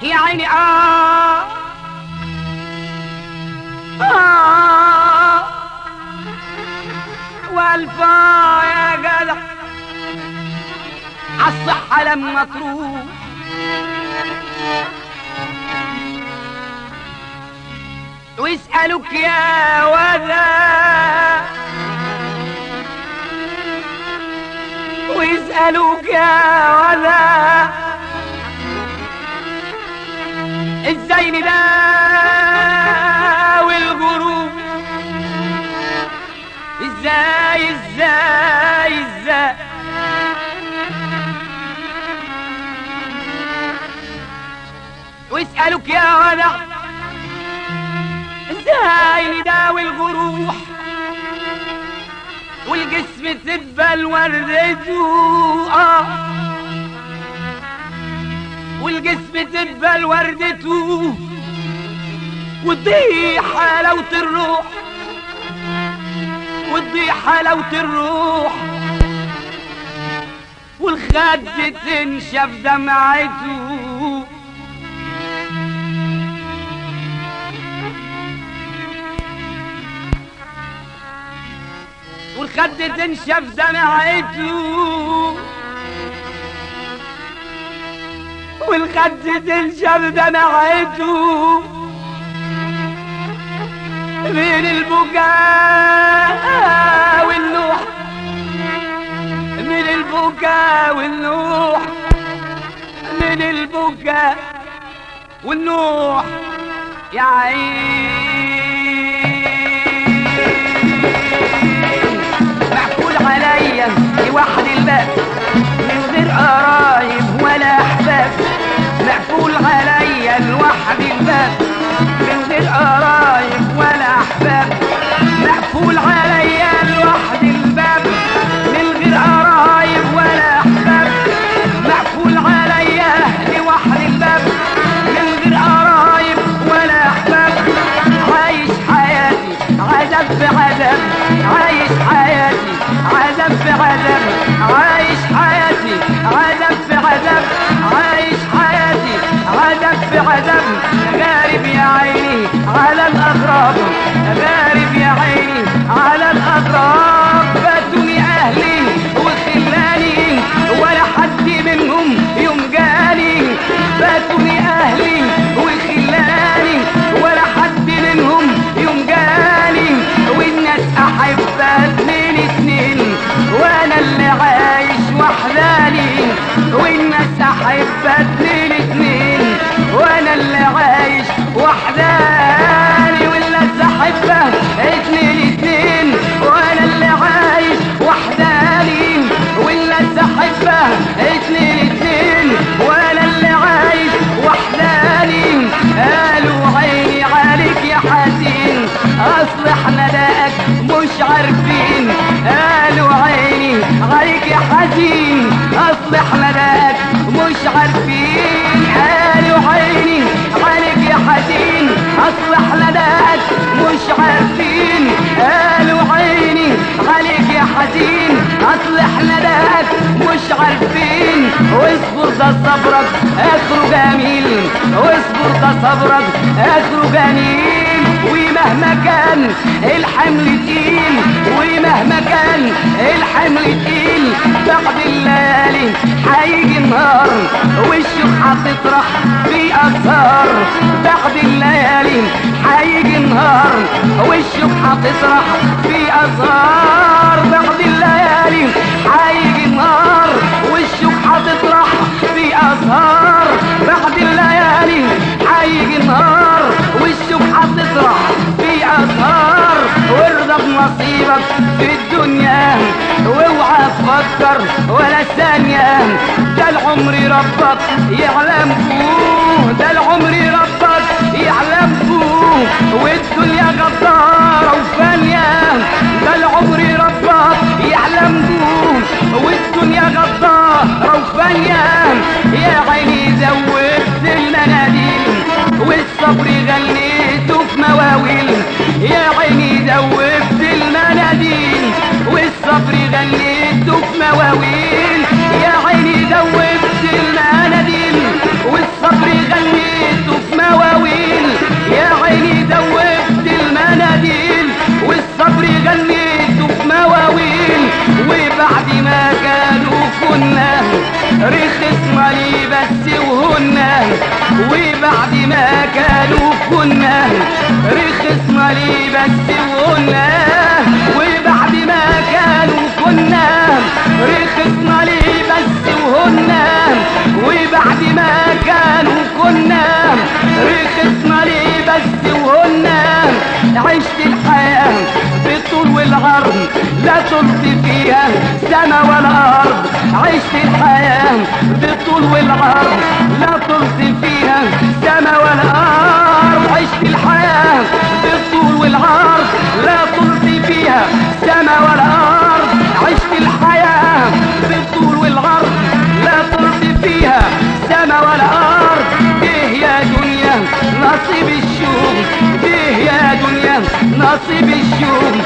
يا عيني آه آه والفا يا جدع عالصحة لما تروح ويسألوك يا وذا ويسألوك يا وذا ازاي نداوي الغروب ازاي ازاي ازاي ويسألوك يا ولع ازاي نداوي الجروح والجسم تدبل وردته اه والجسم تدبل وردته وتضيع حلاوة الروح وتضيع حلاوة الروح والخد تنشف دمعته والخد تنشف دمعته والخد تنشف دمعته من البكاء والنوح من البكاء والنوح من البكاء والنوح يا عين مقفول عليا لوحد الباب من غير قرايب ولا احباب مقفول عليا لوحد الباب من غير قرايب ولا احباب مقفول عليا لوحد الباب من غير قرايب ولا احباب مقفول عليا لوحد الباب من غير قرايب ولا احباب عايش حياتي عذاب في عذاب عايش حياتي عذاب في عذاب عايش حياتي عذاب في عذاب عايش حياتي عذاب في عذاب غارب يا عيني على الأغراب غارب يا عيني على الأغراب فاتوني أهلي وخلاني ولا حد منهم يوم جاني فاتوني أهلي وخلاني ولا حد منهم يوم جاني والناس أحبها اتنين اتنين وأنا اللي عايش وحداني والناس أحبها اتنين اتنين وأنا اللي عايش وحداني والناس أحبها اتنين اتنين وأنا اللي عايش وحداني والناس أحبها اتنين اتنين وأنا اللي عايش وحداني قالوا عيني عليك يا حزين أصل احنا داك مش عارفين قالوا عيني عليك يا حزين أصل احنا داك مش عارفين قالوا عيني عليك يا حزين أصل احنا داك مش عارفين قالوا عيني عليك يا حزين أصل احنا داك مش عارفين واصبر ده صبرك آخره جميل واصبر ده صبرك آخره جميل ومهما كان الحمل تقيل ومهما كان الحمل تقيل بعد الليالي هيجي النهار والشوق هتطرح في أزهار بعد الليالي هيجي النهار والشوق هتطرح في أزهار بعد الليالي هيجي النهار والشوق هتطرح في أزهار بعد الليالي هيجي النهار والشوق هتطرح في أزهار وارضى بنصيبك في الدنيا واوعى تفكر ولا ثانية ده العمر ربك يعلم فوه ده العمر ربك يعلم فوه والدنيا غدارة وفانية ده العمر ربك يعلم فوه والدنيا غدارة وفانية يا عيني زودت المناديل والصبر غنيته في مواويل يا عيني زودت المناديل والصبر غنيته في مواويل يا عيني زودت المناديل والصبر غنيته رخص مالي بس وهنا وبعد ما كانوا كنا رخص مالي بس وهنا وبعد ما كانوا كنا رخص مالي بس وهنا وبعد ما كانوا كنا رخص مالي بس وهنا عشت الحياة بالطول والعرض لا طلت فيها سما ولا أرض عشت الحياة بالطول والعرض لا طلت فيها سما ولا أرض عشت الحياة بالطول والعرض لا طلت فيها سما ولا أرض عشت الحياة بالطول والعرض لا طلت فيها سما ولا أرض إيه يا دنيا نصيب الشوق إيه يا دنيا نصيب الشوق